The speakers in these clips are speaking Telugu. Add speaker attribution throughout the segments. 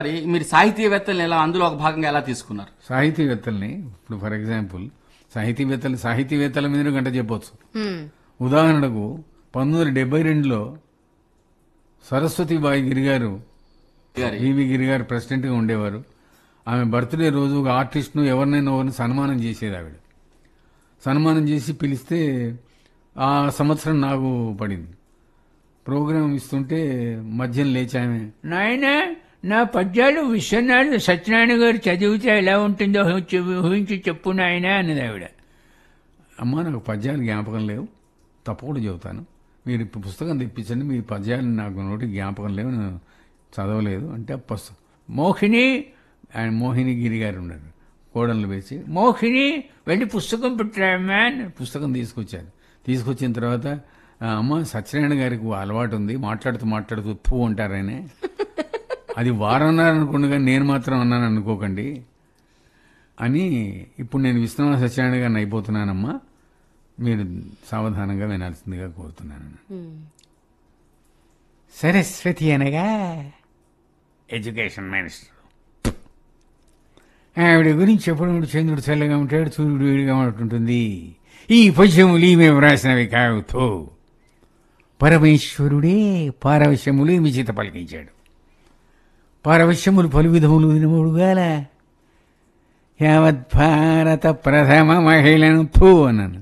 Speaker 1: మరి మీరు సాహితీవేత్తల్ని ఎలా అందులో ఒక భాగంగా ఎలా తీసుకున్నారు
Speaker 2: సాహితీవేత్తల్ని ఇప్పుడు ఫర్ ఎగ్జాంపుల్ సాహితీవేత్తలు సాహితీవేత్తల మీద గంట చెప్పొచ్చు
Speaker 3: హ్మ్.
Speaker 2: ఉదాహరణకు పంతొమ్మిది వందల డెబ్బై రెండులో సరస్వతిబాయి గిరి గారు
Speaker 1: గారి
Speaker 2: ఈవి గిరి గారు ప్రెసిడెంట్ గా ఉండేవారు ఆమె బర్త్డే రోజు ఒక ఆర్టిస్ట్ను ఎవరినైనా ఎవరిని సన్మానం చేసేది ఆవిడ సన్మానం చేసి పిలిస్తే ఆ సంవత్సరం నాకు పడింది ప్రోగ్రాం ఇస్తుంటే మధ్యం లేచి ఆమె
Speaker 4: నాయన నా పద్యాలు విశ్వనాథ్ సత్యనారాయణ గారు చదివితే ఎలా ఉంటుందో ఊహించి- ఊహించి చెప్పు నాయన అన్నది ఆవిడ
Speaker 2: అమ్మ నాకు పద్యాలు జ్ఞాపకం లేవు తప్పకుండా చెబుతాను మీరు ఇప్పుడు పుస్తకం తెప్పించండి మీ పద్యాలు నాకు నోటి జ్ఞాపకం లేవు నేను చదవలేదు అంటే ఆ పుస్తకం మోహిని ఆయన మోహిని గిరి గారు ఉన్నారు కోడళ్ళు వేసి
Speaker 4: మోహిని వెళ్ళి పుస్తకం పెట్టామా
Speaker 2: పుస్తకం తీసుకొచ్చారు తీసుకొచ్చిన తర్వాత "ఆ, అమ్మ సత్యనారాయణ గారికి ఓ అలవాటు ఉంది మాట్లాడుతూ మాట్లాడుతూ తూ అంటారు ఆయన అది వారన్నారు అనుకోండి కానీ నేను మాత్రం అన్నాను అనుకోకండి అని ఇప్పుడు నేను విశ్వనాథ సత్యనారాయణ గారిని అయిపోతున్నానమ్మా మీరు సావధానంగా వినాల్సిందిగా కోరుతున్నాను
Speaker 4: సరస్వతి అనగా ఎడ్యుకేషన్ మినిస్టర్
Speaker 2: ఆవిడ గురించి ఎప్పుడు చంద్రుడు చల్లగా ఉంటాడు సూర్యుడు వేడిగా ఉంటుంటుంది ఈ పద్యములు ఈమె వ్రాసినవి కావుతో పరమేశ్వరుడే పారవశ్యములు ఈమె చేత పలికించాడు పారవశ్యములు పలు విధములు వినముడుగాల యావత్ భారత ప్రథమ మహిళను థూ అన్నాను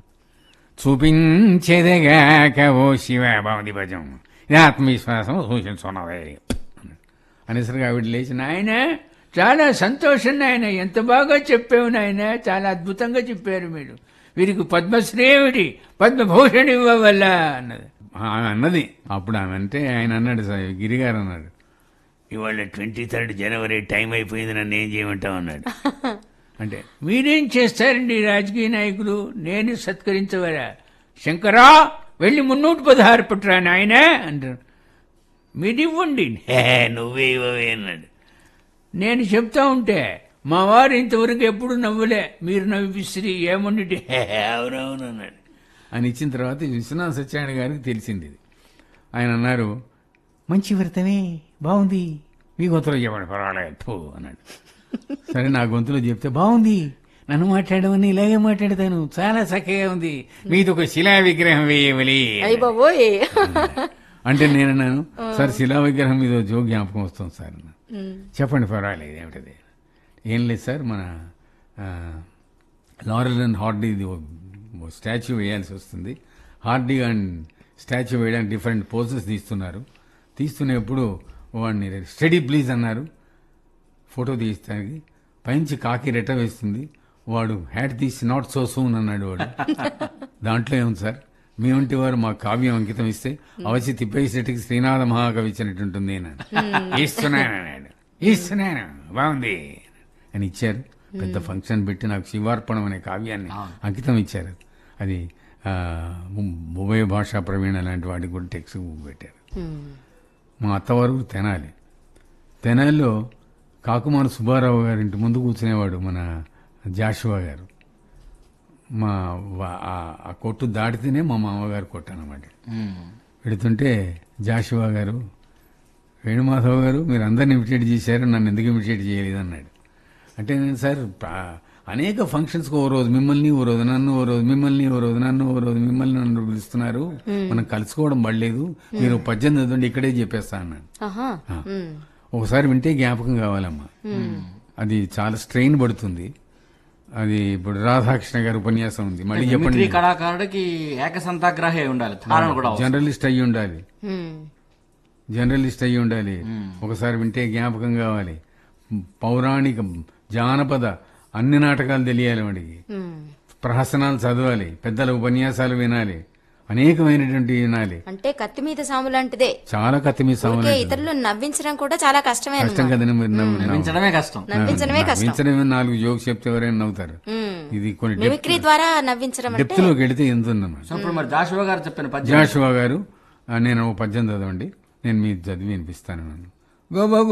Speaker 2: చూపించేదగాక ఓ శివ బాగుంది భజం ఇది ఆత్మవిశ్వాసం సూచించున్నదే అనేసరికి ఆవిడ లేచి నాయన
Speaker 4: ఆయన చాలా సంతోషం నాయన ఎంత బాగా చెప్పావు నాయన చాలా అద్భుతంగా చెప్పారు మీరు వీరికి పద్మశ్రీ ఏమిటి పద్మభూషణ్ ఇవ్వవల్ల అన్నది
Speaker 2: ఆమె అన్నది అప్పుడు ఆమె అంటే ఆయన అన్నాడు సార్ గిరిగారు అన్నాడు
Speaker 4: ఇవాళ ట్వంటీ థర్డ్ జనవరి టైం అయిపోయింది నన్ను ఏం చేయమంటావు అన్నాడు
Speaker 2: అంటే
Speaker 4: మీరేం చేస్తారండి రాజకీయ నాయకులు నేను సత్కరించవరా శంకరా వెళ్ళి మున్నూటి పదహారు పట్టురా నాయన అంటారు మీరు ఇవ్వండి "హే, నువ్వే ఇవ్వవే అన్నాడు నేను చెప్తా ఉంటే మా వారు ఇంతవరకు ఎప్పుడు నవ్వలే మీరు నవ్విసిరి ఏమండి అవునవును అన్నాడు
Speaker 2: ఆయన ఇచ్చిన తర్వాత విశ్వనాథ సత్యనారాయణ గారికి తెలిసింది ఇది ఆయన అన్నారు మంచి వ్రతమే బాగుంది మీ గొంతులో చెప్పండి పర్వాలేదు థూ అన్నాడు సరే నా గొంతులో చెప్తే బాగుంది నన్ను మాట్లాడమని ఇలాగే మాట్లాడతాను చాలా చక్కగా ఉంది మీది ఒక శిలా విగ్రహం వేయవలి
Speaker 3: అయ్య బాబోయ్
Speaker 2: అంటే నేను అన్నాను సార్ శిలా విగ్రహం మీద ఓ జోక్ జ్ఞాపకం వస్తుంది సార్ అన్నాను. చెప్పండి పర్వాలేదు ఏమిటది ఏం లేదు సార్ మన ఆ, లారెల్ అండ్ హార్డీ స్టాచ్యూ వేయాల్సి వస్తుంది హార్డీ అండ్ స్టాచ్యూ వేయడానికి డిఫరెంట్ పోజెస్ తీస్తున్నారు తీస్తున్నప్పుడు వాడిని స్టడీ ప్లీజ్ అన్నారు ఫోటో తీస్తానికి పైనుంచి కాకి రెట్ట వేస్తుంది వాడు హ్యాట్ తీసి నాట్ సో సూన్ అన్నాడు వాడు దాంట్లో ఏముంది సార్ మీ వంటి వారు మా కావ్యం అంకితం ఇస్తే అవసి తిప్పేసేటికి శ్రీనాథ మహాకవి ఇచ్చినట్టుంటుంది అన్నాడు ఇస్తున్నాను అన్నాడు ఇస్తున్నాను బాగుంది అని ఇచ్చారు పెద్ద ఫంక్షన్ పెట్టి నాకు శివార్పణం అనే కావ్యాన్ని అంకితం ఇచ్చారు అది ఆ, ఉ- ఉభయ భాషా ప్రవీణ లాంటి వాటికి కూడా టెక్స్ట్ పెట్టారు మా అత్తవారు తెనాలి తెనాలిలో కాకుమాన సుబ్బారావు గారి ఇంటి ముందు కూర్చునేవాడు మన జాషువా గారు మా వా- ఆ- ఆ కొట్టు దాటితేనే మా మామగారు కొట్టు అనమాట పెడుతుంటే జాషువా గారు వేణుమాధవ్ గారు మీరు అందరిని ఇమిటేట్ చేశారు నన్ను ఎందుకు ఇమిటేట్ చేయలేదు అన్నాడు అంటే నేను సార్ ప- అనేక ఫంక్షన్స్కి ఓ రోజు మిమ్మల్ని ఓ రోజు నన్ను ఓ రోజు మిమ్మల్ని ఓ రోజు నన్ను ఓ రోజు మిమ్మల్ని నన్ను పిలుస్తున్నారు మనం కలుసుకోవడం పడలేదు మీరు పద్దెనిమిది చదవండి ఇక్కడే చెప్పేస్తా అన్నాడు
Speaker 3: ఆహా
Speaker 2: ఆ.
Speaker 3: హ్మ్.
Speaker 2: ఒకసారి వింటే జ్ఞాపకం కావాలమ్మా అది చాలా స్ట్రెయిన్ పడుతుంది అది ఇప్పుడు రాధాకృష్ణ గారి ఉపన్యాసం ఉంది మళ్ళీ
Speaker 1: మిమిక్రీ
Speaker 2: చెప్పండి
Speaker 1: కళాకారుడికి ఏకసంతాగ్రహే ఉండాలి ధారణ కూడా అవసరం.
Speaker 2: జర్నలిస్ట్ అయ్యి ఉండాలి
Speaker 3: హ్మ్.
Speaker 2: జర్నలిస్ట్ అయ్యి ఉండాలి ఒకసారి వింటే జ్ఞాపకం కావాలి పౌరాణిక జానపద అన్ని నాటకాలు తెలియాలి వాడికి
Speaker 3: హ్మ్.
Speaker 2: ప్రహసనాలు చదవాలి పెద్దల ఉపన్యాసాలు వినాలి అనేకమైనటువంటి వినాలి
Speaker 3: అంటే కత్తి మీద సాము లాంటిదే
Speaker 2: చాలా కత్తి మీ
Speaker 3: ఊరికే
Speaker 2: సామాన్లు
Speaker 3: ఇతరులు నవ్వించడం కూడా చాలా కష్టమే
Speaker 2: కష్టం
Speaker 3: అన్నమాట.
Speaker 2: కదండి మీరు నవ్వు- నవ్వు-
Speaker 1: నవ్వించడమే కష్టం
Speaker 3: నవ్వించడమే కష్టం
Speaker 2: నవ్వించడమే నాలుగు జోక్స్ చెప్తే ఎవరైనా నవ్వుతారు
Speaker 3: హ్మ్.
Speaker 2: ఇది కొన్ని
Speaker 3: మిమిక్రీ ద్వారా నవ్వించడం అంటే
Speaker 2: డెప్త్ లోకి వెళితే ఎంత ఉందన్నమాట
Speaker 1: సో ఇప్పుడు మరి జాషువా గారు చెప్పిన పద్యం
Speaker 2: జాషువా గారు ఆ, నేను ఓ పద్యం చదవండి నేను మీ చదివి వినిపిస్తాను గోబాబు